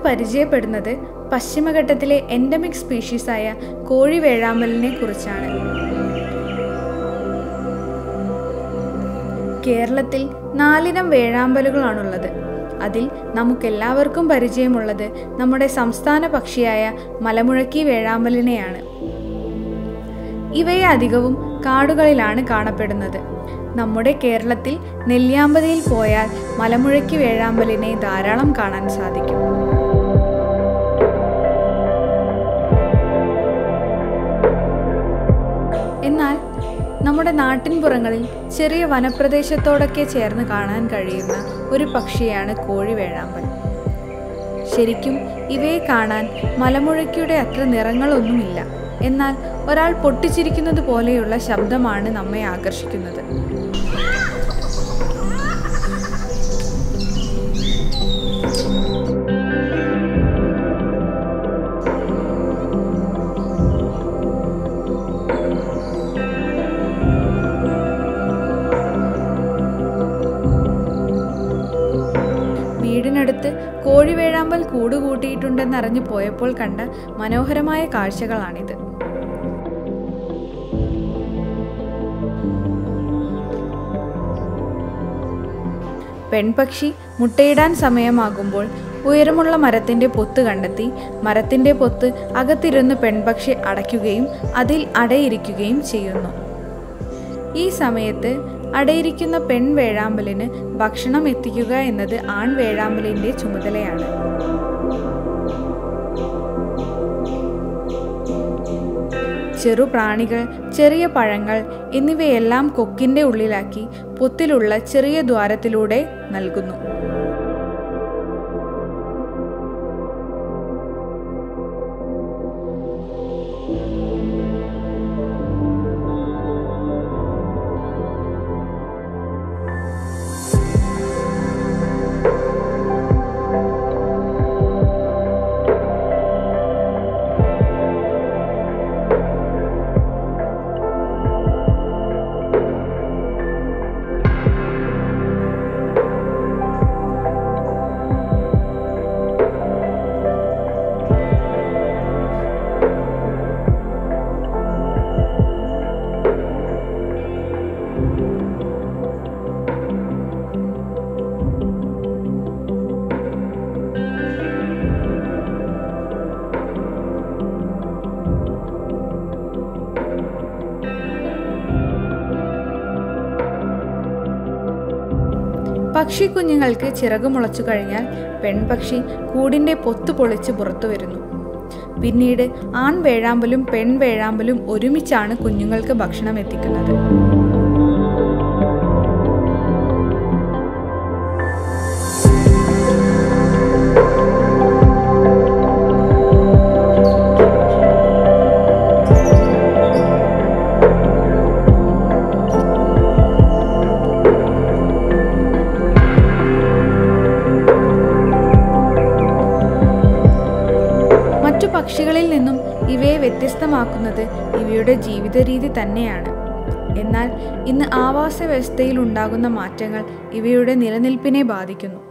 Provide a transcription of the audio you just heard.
പരിചയപ്പെടുന്നത് പശ്ചിമഘട്ടത്തിലെ എൻഡമിക് സ്പീഷീസായ കോഴി വേഴാമ്പലിനെ കുറിച്ചാണ് കേരളത്തിൽ നാലിനം വേഴാമ്പലുകളാണുള്ളത് അതിൽ നമുക്കെല്ലാവർക്കും പരിചയമുള്ളത് നമ്മുടെ സംസ്ഥാന പക്ഷിയായ മലമുഴക്കി വേഴാമ്പലിനെയാണ് ഇവയെ അധികവും കാടുകളിലാണ് കാണപ്പെടുന്നത് നമ്മുടെ കേരളത്തിൽ നെല്ലിയാമ്പതിയിൽ പോയാൽ മലമുഴക്കി വേഴാമ്പലിനെ ധാരാളം കാണാൻ സാധിക്കും എന്നാൽ നമ്മുടെ നാട്ടിൻപുറങ്ങളിൽ ചെറിയ വനപ്രദേശത്തോടൊക്കെ ചേർന്ന് കാണാൻ കഴിയുന്ന ഒരു പക്ഷിയാണ് കോഴി വേഴാമ്പൽ ശരിക്കും ഇവയെ കാണാൻ മലമുഴക്കിയുടെ അത്ര നിറങ്ങളൊന്നുമില്ല എന്നാൽ ഒരാൾ പൊട്ടിച്ചിരിക്കുന്നത് പോലെയുള്ള ശബ്ദമാണ് നമ്മെ ആകർഷിക്കുന്നത് വീടിനടുത്ത് കോഴി വേഴാമ്പൽ കൂടുകൂട്ടിയിട്ടുണ്ടെന്നറിഞ്ഞു പോയപ്പോൾ കണ്ട മനോഹരമായ കാഴ്ചകളാണിത് പെൺപക്ഷി മുട്ടയിടാൻ സമയമാകുമ്പോൾ ഉയരമുള്ള മരത്തിന്റെ പൊത്ത് കണ്ടെത്തി മരത്തിന്റെ പൊത്ത് അകത്തിരുന്ന് പെൺപക്ഷി അടയ്ക്കുകയും അതിൽ അടയിരിക്കുകയും ചെയ്യുന്നു ഈ സമയത്ത് അടയിരിക്കുന്ന പെൺ വേഴാമ്പലിന് ഭക്ഷണം എത്തിക്കുക എന്നത് ആൺ വേഴാമ്പലിന്റെ ചുമതലയാണ് ചെറു പ്രാണികൾ ചെറിയ പഴങ്ങൾ എന്നിവയെല്ലാം കൊക്കിന്റെ ഉള്ളിലാക്കി പൊത്തിലുള്ള ചെറിയ ദ്വാരത്തിലൂടെ നൽകുന്നു പക്ഷിക്കുഞ്ഞുങ്ങൾക്ക് ചിറക് മുളച്ചു കഴിഞ്ഞാൽ പെൺപക്ഷി കൂടിന്റെ പൊത്തു പൊളിച്ച് പുറത്തു വരുന്നു പിന്നീട് ആൺ വേഴാമ്പലും പെൺ വേഴാമ്പലും ഒരുമിച്ചാണ് കുഞ്ഞുങ്ങൾക്ക് ഭക്ഷണം എത്തിക്കുന്നത് മറ്റു പക്ഷികളിൽ നിന്നും ഇവയെ വ്യത്യസ്തമാക്കുന്നത് ഇവയുടെ ജീവിത രീതി തന്നെയാണ് എന്നാൽ ഇന്ന് ആവാസ വ്യവസ്ഥയിൽ ഉണ്ടാകുന്ന മാറ്റങ്ങൾ ഇവയുടെ നിലനിൽപ്പിനെ ബാധിക്കുന്നു